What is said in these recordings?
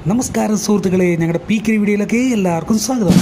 നമസ്കാരം സുഹൃത്തുക്കളെ ഞങ്ങളുടെ പി കെ വീഡിയോയിലേക്ക് എല്ലാവർക്കും സ്വാഗതം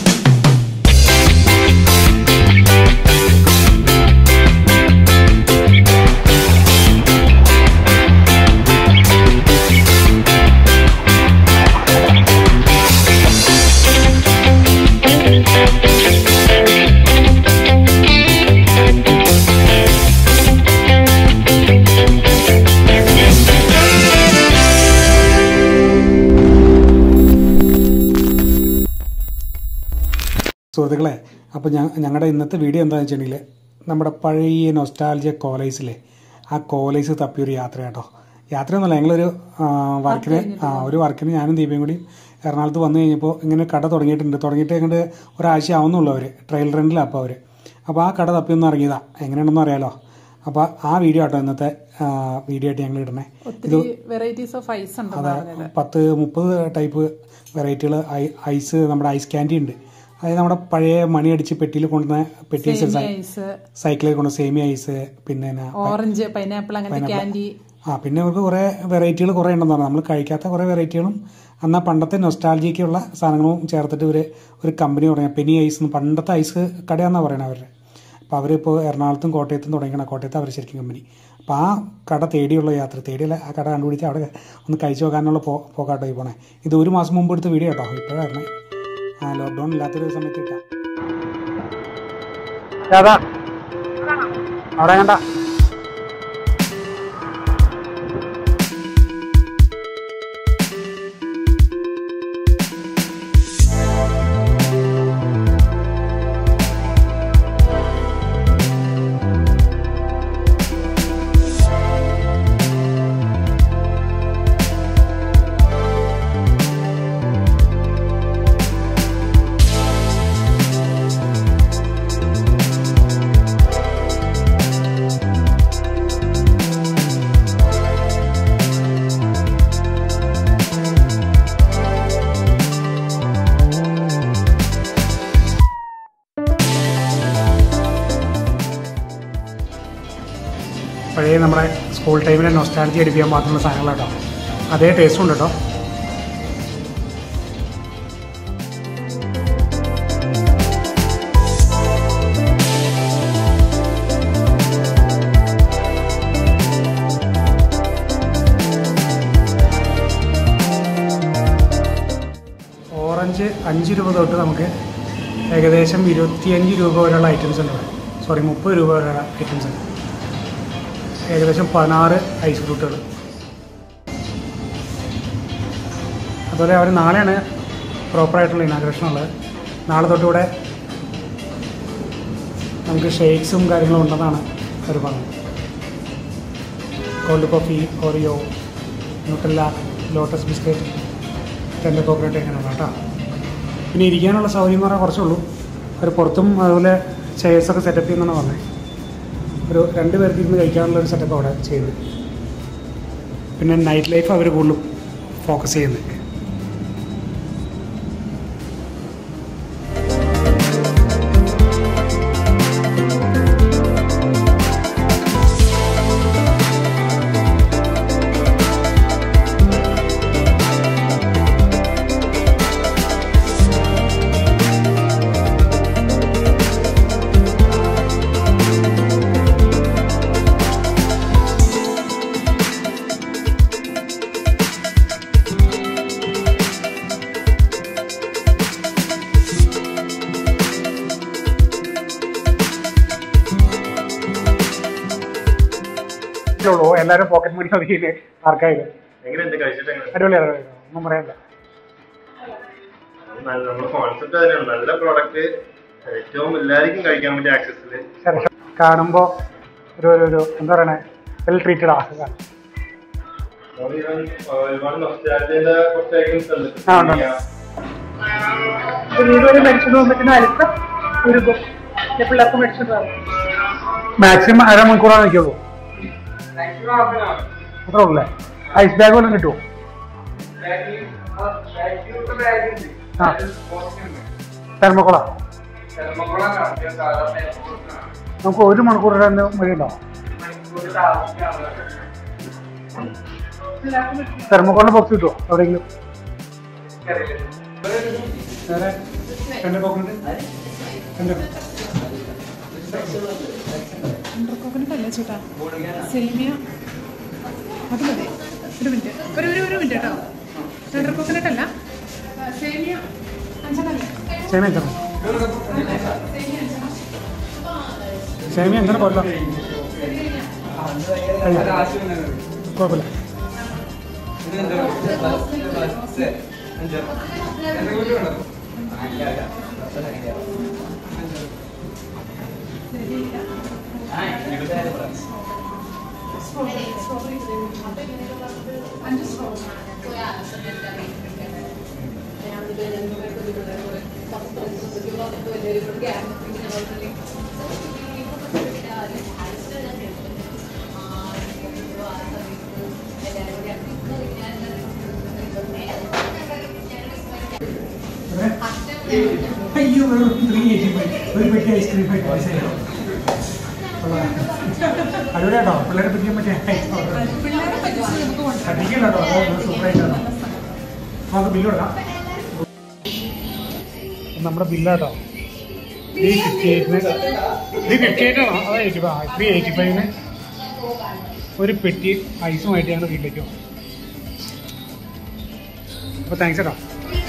സുഹൃത്തുക്കളെ അപ്പോൾ ഞാൻ ഞങ്ങളുടെ ഇന്നത്തെ വീഡിയോ എന്താണെന്ന് വെച്ചിട്ടുണ്ടെങ്കിൽ നമ്മുടെ പഴയ നൊസ്റ്റാൾജിയ കോളേജിലെ ആ കോളേജ് തപ്പിയൊരു യാത്ര കേട്ടോ യാത്രയൊന്നുമല്ല ഞങ്ങളൊരു ആ, വർക്കിന് ആ ഒരു വർക്കിന് ഞാനും ദീപയും കൂടി എറണാകുളത്ത് വന്നു കഴിഞ്ഞപ്പോൾ ഇങ്ങനെ കട തുടങ്ങിയിട്ടുണ്ട് തുടങ്ങിയിട്ട് അങ്ങോട്ട് ഒരാഴ്ച ആവുന്നുള്ളൂ അവർ ട്രയൽ റെൻറ്റിലാണ് അപ്പോൾ അവർ അപ്പോൾ ആ കട തപ്പി ഒന്ന് ഇറങ്ങിയതാ എങ്ങനെയാണെന്ന് അറിയാലോ അപ്പോൾ ആ വീഡിയോ ആട്ടോ ഇന്നത്തെ ആ, വീഡിയോ ആയിട്ട് ഞങ്ങൾ ഇടണേ ഒത്തിരി വെറൈറ്റീസ് ഓഫ് ഐസ് ഉണ്ട് അതെ പത്ത് മുപ്പത് ടൈപ്പ് വെറൈറ്റികൾ ഐസ് നമ്മുടെ ഐസ് ക്യാൻഡി ഉണ്ട് അതായത് നമ്മുടെ പഴയ മണി അടിച്ച് പെട്ടിയിൽ കൊണ്ടുവന്ന പെട്ടി ഐസ് സൈക്കിളിൽ കൊണ്ട് സേമിയ ഐസ് പിന്നെ എന്നാ, ഓറഞ്ച് പൈനാപ്പിൾ അങ്ങനത്തെ ക്യാൻഡി ആ പിന്നെ അവർക്ക് കുറേ വെറൈറ്റികൾ കുറേ ഉണ്ടെന്ന് പറഞ്ഞു നമ്മൾ കഴിക്കാത്ത കുറേ വെറൈറ്റികളും എന്നാൽ പണ്ടത്തെ നൊസ്റ്റാൾജിക്കുള്ള സാധനങ്ങളും ചേർത്തിട്ട് ഒരു ഒരു കമ്പനി പറഞ്ഞ പെനി ഐസ് എന്ന് പണ്ടത്തെ ഐസ് കടയാണെന്നാണ് പറയുന്നത് അവരുടെ അപ്പോൾ അവരിപ്പോൾ എറണാകുളത്തും കോട്ടയത്തും തുടങ്ങിക്കണം കോട്ടയത്ത് അവർ ശരിക്കും കമ്പനി അപ്പോൾ ആ കട തേടിയുള്ള യാത്ര തേടിയുള്ള ആ കട കണ്ടുപിടിച്ച് അവിടെ ഒന്ന് കഴിച്ചു നോക്കാനുള്ള പോ പോക്കാട്ടോ ഈ പോണേ ഇത് ഒരു മാസം മുമ്പ് എടുത്ത വീഡിയോ കേട്ടോ ഇപ്പോഴാണ് ആ ലോക്ക്ഡൗൺ ഇല്ലാത്തൊരു സമയത്ത് ഇട്ടാ അതാ അവിടെ കണ്ട പഴയ നമ്മുടെ സ്കൂൾ ടൈമിലെ നൊസ്റ്റാലജി അടിപ്പിക്കാൻ മാത്രമുള്ള സാധനങ്ങളാട്ടോ അതേ ടേസ്റ്റും ഉണ്ട് കേട്ടോ ഓറഞ്ച് അഞ്ച് രൂപ തൊട്ട് നമുക്ക് ഏകദേശം ഇരുപത്തിയഞ്ച് രൂപ വരെയുള്ള ഐറ്റംസ് ഉണ്ട് ഇവിടെ സോറി മുപ്പത് രൂപ വരെയുള്ള ഐറ്റംസ് ഉണ്ട് ഏകദേശം പതിനാറ് ഐസ് ഫ്രൂട്ടുകൾ അതുപോലെ അവർ നാളെയാണ് പ്രോപ്പറായിട്ടുള്ള ഇനാഗ്രേഷൻ ഉള്ളത് നാളെ തൊട്ടിവിടെ നമുക്ക് ഷേക്സും കാര്യങ്ങളും ഉണ്ടെന്നാണ് അവർ പറഞ്ഞത് cold coffee Oreo Nutella Lotus biscuit tender coconut എങ്ങനെയാണ് കേട്ടോ പിന്നെ ഇരിക്കാനുള്ള സൗകര്യം എന്ന് പറഞ്ഞാൽ കുറച്ചുള്ളൂ അവർ പുറത്തും അതുപോലെ ചെയർസൊക്കെ സെറ്റപ്പ് ചെയ്യുന്നതാണ് പറഞ്ഞത് ഒരു രണ്ട് പേർക്ക് ഇരുന്ന് കഴിക്കാനുള്ള ഒരു സെറ്റപ്പ് അവിടെ ചെയ്ത് പിന്നെ നൈറ്റ് ലൈഫ് അവർ കൂടുതലും ഫോക്കസ് ചെയ്യുന്നത് ഉള്ളൂ എല്ലാവരും പോക്കറ്റ് മണി ഒതുക്കിയില്ലേ ആർക്കായാലും എങ്ങനെയുണ്ട് കഴിച്ചിട്ട് എങ്ങനെ അടിപൊളിയാണ് ഒന്നും പറയാനില്ല നല്ല നമ്മുടെ കോൺസെപ്റ്റ് തന്നെയാണ് നല്ല പ്രോഡക്റ്റ് ഏറ്റവും എല്ലാവർക്കും കഴിക്കാൻ പറ്റിയ ആക്സസില് ശേഷം കാണുമ്പോൾ ഒരു ഒരു ഒരു എന്താ പറയണേ വെൽ ട്രീറ്റഡ് ആ ഒരുപാട് നൊസ്റ്റാലജിയുടെ കുറച്ച് ഐറ്റംസ് ഉണ്ട് ആ, ഉണ്ട്. വീടുകളിൽ മേടിച്ചിട്ട് പോകാൻ പറ്റുന്ന അടുത്ത ഒരു പിള്ളേർക്ക് മേടിച്ചിട്ട് പോകും മാക്സിമം അരമണിക്കൂറാണ് നിൽക്കുള്ളൂ അത്രേ ഉള്ളൂ ഐസ് ബാഗ് വല്ലതും കിട്ടുമോ ആ തെർമോക്കോള നമുക്ക് ഒരു മണിക്കൂർ ഇടാൻ വഴിയുണ്ടോ തെർമോക്കോളിന്റെ ബോക്സ് കിട്ടുമോ എവിടെയെങ്കിലും വേറെ ടെൻഡർ കോക്കനട്ട് ടെൻഡർ കോക്കനട്ട് അല്ല ചേട്ടാ സേമിയ അത് മതി ഒരു മിനിറ്റ് ഒരു ഒരു ഒരു മിനിറ്റ് കേട്ടോ ടെൻഡർ കോക്കനട്ട് അല്ല സേമിയ അഞ്ചെണ്ണല്ലേ സേമിയ അഞ്ചെണ്ണം സേമിയ അഞ്ചെണ്ണം പോരല്ലോ കുഴപ്പമില്ല അയ്യോ വെറും ത്രീ എയ്റ്റി ഫൈവ് ഒരു പെട്ടി ഐസ്ക്രീം അടിപൊളിയാട്ടോ പിള്ളേരെ പറ്റിയാൻ പറ്റിയ പിള്ളേരെ പറ്റിച്ച് നമുക്ക് കൊണ്ടുവരാം അടിക്കല്ലോ സൂപ്പറായിട്ടാണ് നമുക്ക് ബില്ല് കൊടുക്കാം നമ്മുടെ ബില്ലാട്ടോ ത്രീ ഫിഫ്റ്റി എയ്റ്റിന് ത്രീ ഫിഫ്റ്റി എയ്റ്റ് ആണോ അതെ എയ്റ്റി ഫൈവ് ത്രീ എയ്റ്റി ഫൈവിന് ഒരു പെട്ടി ഐസുമായിട്ട് ഞങ്ങൾ വീട്ടിലേക്ക് പോകും അപ്പോൾ താങ്ക്സ് കേട്ടോ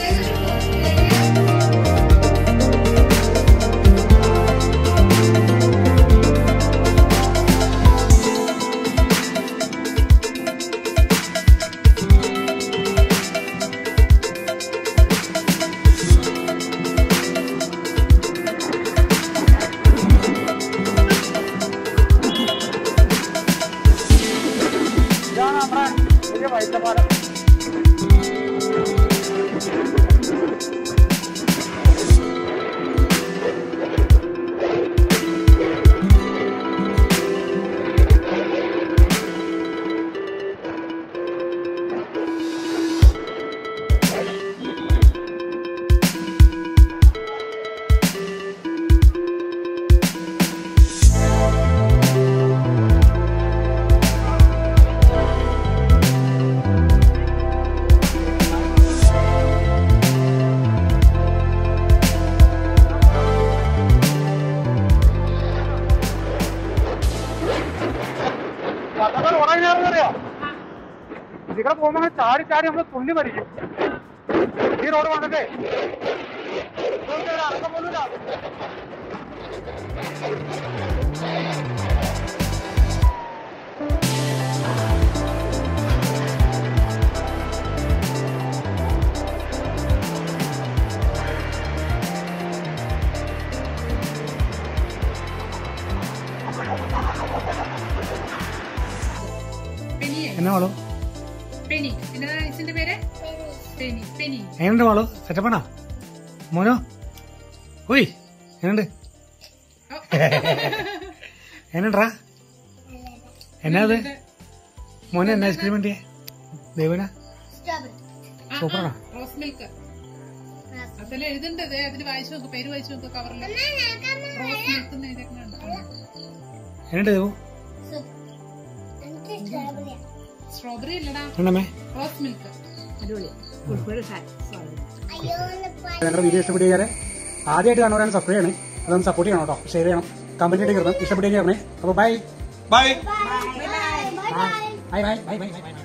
ഇതാണ് നമ്മുടെ വലിയ വൈദ്യപാലം അറിയോ ഇതികളെ പോകുമ്പോ അങ്ങനെ ചാടി ചാടി നമ്മള് തുള്ളി മരിക്കും ഈ റോഡ് വന്നിട്ടേ ഇതൊക്കെ ഒരു അർത്ഥം പോലും ഇല്ല. പെനിയെ എന്നാ മോളു പെനി എന്നതാ ഐസിന്റെ പേര് പെനി പെനി എങ്ങനെയുണ്ട് മോളു സെറ്റപ്പാണോ മോനോ ഉയ് എങ്ങനെയുണ്ട് എങ്ങനെയുണ്ടാ എന്നാ അത് മോനെ എന്നാ ഐസ്ക്രീം വേണ്ടിയേ ദേവന സൂപ്പറാണോ റോസ് മിൽക്ക് അതിൽ എഴുതുണ്ട് ദേ അതിൽ വായിച്ചു നോക്ക് പേര് വായിച്ചു നോക്ക് കവറിൽ റോസ് മിൽക്ക് എന്ന് എഴുതിയേക്കുന്നുണ്ട് എങ്ങനെയുണ്ട് ദേവു സ്ട്രോബെറി അല്ലടാ എണ്ണമ്മേ റോസ് മിൽക്ക് ഞങ്ങളുടെ വീഡിയോ ഇഷ്ടപ്പെടുകയാരെ ആദ്യമായിട്ട് കാണുവാൻ സബ്സ്ക്രൈബ് ചെയ്യണേ അതൊന്ന് സപ്പോർട്ട് ചെയ്യണം കേട്ടോ ഷെയർ ചെയ്യണം കമന്റ് ചെയ്യണം ഇഷ്ടപ്പെടുകയും ചെയ്യണേ അപ്പോൾ bye bye bye bye bye bye by